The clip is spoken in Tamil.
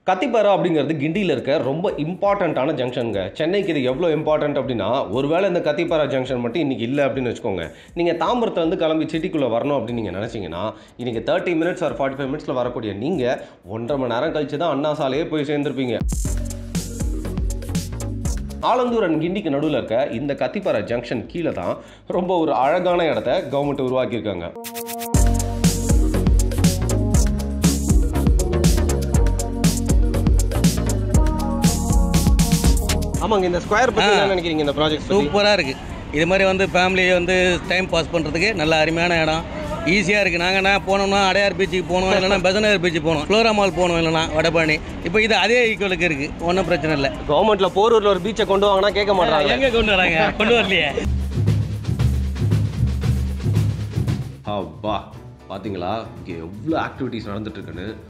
கத்திப்பாரா அப்படிங்கிறது கிண்டியில் இருக்க ரொம்ப இம்பார்ட்டண்ட்டான ஜங்ஷனுங்க சென்னைக்கு இது எவ்வளோ இம்பார்ட்டன்ட் அப்படின்னா ஒருவேளை இந்த கத்திப்பாரா ஜங்ஷன் மட்டும் இன்றைக்கி இல்லை அப்படின்னு வச்சுக்கோங்க நீங்கள் தாம்பரத்துலேருந்து கிளம்பி சிட்டிக்குள்ளே வரணும் அப்படின்னு நீங்கள் நினச்சிங்கன்னா இன்றைக்கி thirty minutes or forty five மினிட்ஸில் வரக்கூடிய நீங்கள் ஒன்றரை மணி நேரம் கழிச்சு தான் அண்ணா சாலையே போய் சேர்ந்துருப்பீங்க ஆலந்தூர் அண்ட் கிண்டிக்கு நடுவில் இருக்க இந்த கத்திப்பாரா ஜங்ஷன் கீழே தான் ரொம்ப ஒரு அழகான இடத்த கவர்மெண்ட் உருவாக்கியிருக்காங்க ஆமாங்க இந்த ஸ்கொயர் பற்றி என்ன நினைக்கிறீங்க இந்த ப்ராஜெக்ட் சூப்பராக இருக்குது இது மாதிரி வந்து ஃபேமிலியை வந்து டைம் பாஸ் பண்ணுறதுக்கு நல்ல அருமையான இடம் ஈஸியாக இருக்குது நாங்கள் என்ன போனோம்னா அடையார் பீச்சுக்கு போனோம் இல்லைன்னா பெசநகர் பீச்சுக்கு போனோம் ஃப்ளோரா மால் போனோம் இல்லைன்னா வடபழனி இப்போ இது அதே ஈக்குவலுக்கு இருக்குது ஒன்றும் பிரச்சனை இல்லை கவர்மெண்ட்ல போரூர்ல ஒரு பீச்சை கொண்டு வாங்கினா கேட்க மாட்டாங்க எங்கே கொண்டு வராங்க கொண்டு வரலையே அப்பா பாத்தீங்களா இங்கே எவ்வளோ ஆக்டிவிட்டிஸ் நடந்துட்டு இருக்குன்னு